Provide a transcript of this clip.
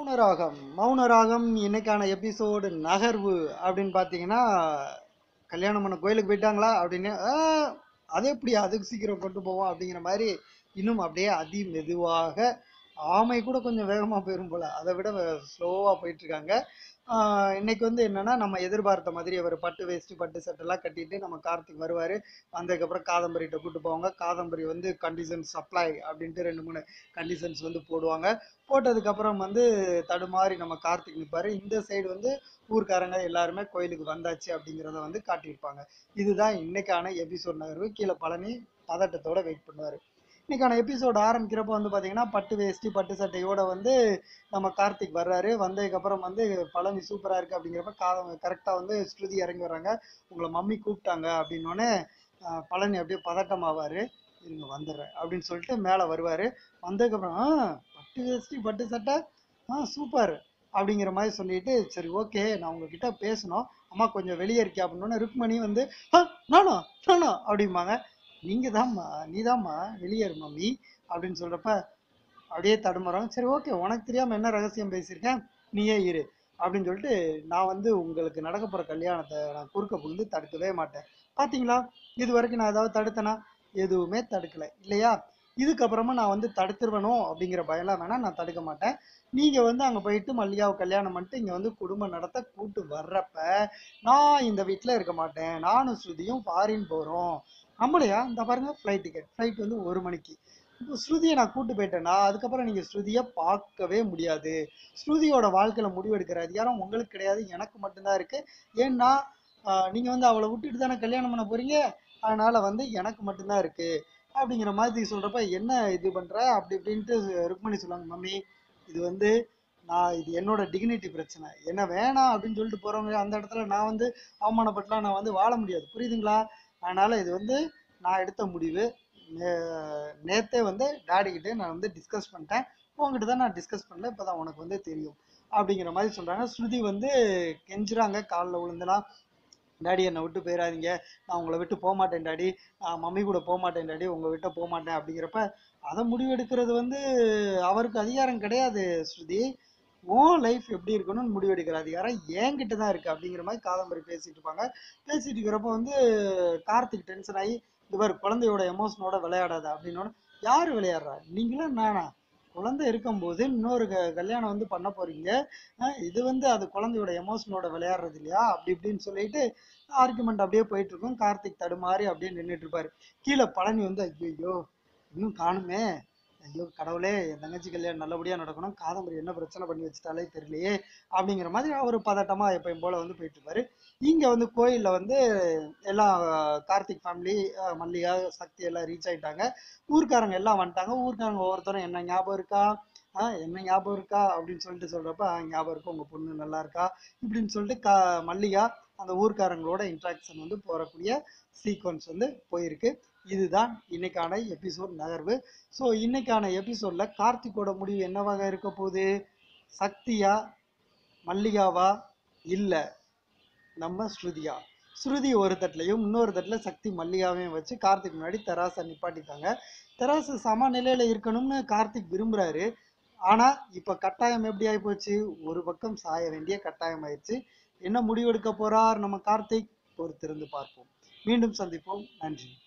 மௌனராகம் மௌனராகம் இன்னைக்கான எபிசோடு நகர்வு அப்படின்னு பார்த்தீங்கன்னா கல்யாணம் பண்ண கோயிலுக்கு போயிட்டாங்களா அப்படின்னு "ஆ, அது எப்படி அதுக்கு சீக்கிரம் கொண்டு போவோம் அப்படிங்கிற மாதிரி இன்னும் அப்படியே அதி மெதுவாக ஆமை கூட கொஞ்சம் வேகமாக போயிரும் போல அதை விட ஸ்லோவாக போயிட்டு இருக்காங்க ஆஹ் இன்னைக்கு வந்து என்னன்னா நம்ம எதிர்பார்த்த மாதிரி அவர் பட்டு வேஷ்டி பட்டு சட்டெல்லாம் கட்டிட்டு நம்ம கார்த்திக் வருவார் வந்ததுக்கப்புறம் காதம்பரிகிட்ட கூட்டு போவாங்க காதம்பரி வந்து கண்டிஷன் சப்ளை அப்படின்ட்டு ரெண்டு மூணு கண்டிஷன்ஸ் வந்து போடுவாங்க போட்டதுக்கப்புறம் வந்து தடுமாறி நம்ம கார்த்திக் நிற்பாரு இந்த சைடு வந்து ஊர்க்காரங்க எல்லாருமே கோயிலுக்கு வந்தாச்சு அப்படிங்கிறத வந்து காட்டியிருப்பாங்க இதுதான் இன்னைக்கான எபிசோட் நகர்வு கீழே பழனி பதட்டத்தோட வெயிட் பண்ணுவார் இன்னைக்கான எபிசோட் ஆரம்பிக்கிறப்ப வந்து பார்த்தீங்கன்னா பட்டு வேஷ்டி பட்டு சட்டையோட வந்து நம்ம கார்த்திக் வர்றாரு வந்ததுக்கப்புறம் வந்து பழனி சூப்பராக இருக்குது அப்படிங்கிறப்ப கா கரெக்டாக வந்து ஸ்ருதி இறங்கி வர்றாங்க உங்களை மம்மி கூப்பிட்டாங்க அப்படின்னோடனே பழனி அப்படியே பதட்டமாவார் இருங்க வந்துடுறேன் அப்படின்னு சொல்லிட்டு மேலே வருவார் வந்ததுக்கப்புறம் ஆ பட்டு வேஷ்டி பட்டு சட்டை ஆ சூப்பர் அப்படிங்கிற மாதிரி சொல்லிட்டு சரி ஓகே நான் உங்ககிட்ட பேசணும் அம்மா கொஞ்சம் வெளியே இருக்கே அப்படின்னோடனே ருக்மணி வந்து ஆ நானா நானா அப்படிம்பாங்க நீங்கள் தாம்மா நீ தாம்மா வெளியே இரு மம்மி அப்படின்னு சொல்கிறப்ப அப்படியே தடுமாறும் சரி ஓகே உனக்கு தெரியாமல் என்ன ரகசியம் பேசியிருக்கேன் நீயே இரு அப்படின்னு சொல்லிட்டு நான் வந்து உங்களுக்கு நடக்க போகிற கல்யாணத்தை நான் குறுக்க புகுந்து தடுக்கவே மாட்டேன் பார்த்தீங்களா இது வரைக்கும் நான் ஏதாவது தடுத்தேனா எதுவுமே தடுக்கலை இல்லையா இதுக்கப்புறமா நான் வந்து தடுத்துருவேனோ அப்படிங்கிற பயம்லாம் வேணாம் நான் தடுக்க மாட்டேன் நீங்கள் வந்து அங்கே போயிட்டு மல்லிகாவை கல்யாணம் பண்ணிட்டு இங்கே வந்து குடும்பம் நடத்த கூட்டு வர்றப்ப நான் இந்த வீட்டில் இருக்க மாட்டேன் நானும் ஸ்ருதியும் ஃபாரின் போகிறோம் நம்மளையா இந்த பாருங்க ஃப்ளைட் டிக்கெட் ஃப்ளைட் வந்து ஒரு மணிக்கு இப்போ ஸ்ருதியை நான் கூட்டு போயிட்டேன்னா அதுக்கப்புறம் நீங்கள் ஸ்ருதியை பார்க்கவே முடியாது ஸ்ருதியோட வாழ்க்கையில் முடிவெடுக்கிற அதிகாரம் உங்களுக்கு கிடையாது எனக்கு மட்டும்தான் இருக்குது ஏன்னா நீங்கள் வந்து அவளை விட்டுட்டு தானே கல்யாணம் பண்ண போகிறீங்க அதனால் வந்து எனக்கு மட்டும்தான் இருக்குது அப்படிங்கிற மாதிரி சொல்கிறப்ப என்ன இது பண்ணுற அப்படி இப்படின்ட்டு ருக்மணி சொல்லுவாங்க மம்மி இது வந்து நான் இது என்னோட டிக்னிட்டி பிரச்சனை என்ன வேணாம் அப்படின்னு சொல்லிட்டு போகிறவங்க அந்த இடத்துல நான் வந்து அவமானப்பட்டுலாம் நான் வந்து வாழ முடியாது புரியுதுங்களா அதனால் இது வந்து நான் எடுத்த முடிவு நே- நேத்தே வந்து டாடி கிட்டே நான் வந்து டிஸ்கஸ் பண்ணிட்டேன் உங்ககிட்ட தான் நான் டிஸ்கஸ் பண்ணல இப்போ தான் உனக்கு வந்து தெரியும் அப்படிங்கிற மாதிரி சொல்கிறாங்க ஸ்ருதி வந்து கெஞ்சுறாங்க காலில் விழுந்துலாம் டாடி என்னை விட்டு போயிடாதீங்க நான் உங்களை விட்டு போக மாட்டேன் டாடி நான் மம்மி கூட போக மாட்டேன் டாடி உங்களை விட்டு போக மாட்டேன் அப்படிங்கிறப்ப அதை முடிவெடுக்கிறது வந்து அவருக்கு அதிகாரம் கிடையாது ஸ்ருதி உன் லைஃப் எப்படி இருக்கணும்னு முடிவெடுக்கிற அதிகாரம் என்கிட்ட தான் இருக்கு அப்படிங்கிற மாதிரி காதம்பரி பேசிட்டு இருப்பாங்க பேசிட்டு இருக்கிறப்ப வந்து கார்த்திக் டென்ஷன் ஆகி இந்த மாதிரி குழந்தையோட எமோஷனோட விளையாடாத அப்படின்னோட யார் விளையாடுறா நீங்களும் நானா குழந்தை இருக்கும்போது இன்னொரு க- கல்யாணம் வந்து பண்ண போறீங்க அஹ் இது வந்து அது குழந்தையோட எமோஷனோட விளையாடுறது இல்லையா அப்படி இப்படின்னு சொல்லிட்டு ஆர்குமெண்ட் அப்படியே போயிட்டு இருக்கும் கார்த்திக் தடுமாறி அப்படியே நின்றுட்டு இருப்பாரு கீழே பழனி வந்து ஐயோ இன்னும் காணுமே ஐயோ கடவுளே என் தங்கச்சி கல்யாணம் நல்லபடியா நடக்கணும் காதம்பரி என்ன பிரச்சனை பண்ணி வச்சுட்டாலே தெரியலையே அப்படிங்கிற மாதிரி அவர் பதட்டமா எப்பயும் போல வந்து போயிட்டு இருப்பாரு இங்க வந்து கோயில்ல வந்து எல்லாம் கார்த்திக் ஃபேமிலி மல்லிகா சக்தி எல்லாம் ரீச் ஆயிட்டாங்க ஊர்க்காரங்க எல்லாம் வந்துட்டாங்க ஊர்க்காரங்க ஒவ்வொருத்தரும் என்ன ஞாபகம் இருக்கா ஆ என்ன ஞாபகம் இருக்கா அப்படின்னு சொல்லிட்டு சொல்றப்ப "ஆ, ஞாபகம் இருக்கு உங்க பொண்ணு நல்லா இருக்கா இப்படின்னு சொல்லிட்டு கா மல்லிகா அந்த ஊர்க்காரங்களோட இன்ட்ராக்ஷன் வந்து போறக்கூடிய சீக்வன்ஸ் வந்து போயிருக்கு இதுதான் இன்னைக்கான எபிசோட் நகர்வு ஸோ இன்னைக்கான எபிசோட்ல கார்த்திக்கோட முடிவு என்னவாக இருக்க போகுது சக்தியா மல்லிகாவா இல்லை நம்ம ஸ்ருதியா ஸ்ருதி ஒரு தட்டுலையும் இன்னொரு தட்டில் சக்தி மல்லிகாவையும் வச்சு கார்த்திக் முன்னாடி தெராசை நிப்பாட்டிட்டாங்க தெராசு சமநிலையில் இருக்கணும்னு கார்த்திக் விரும்புகிறாரு ஆனால் இப்போ கட்டாயம் எப்படி ஆகிப்போச்சு ஒரு பக்கம் சாய வேண்டிய கட்டாயம் ஆயிடுச்சு என்ன முடிவெடுக்க போறார் நம்ம கார்த்திக் பொறுத்திருந்து பார்ப்போம் மீண்டும் சந்திப்போம் நன்றி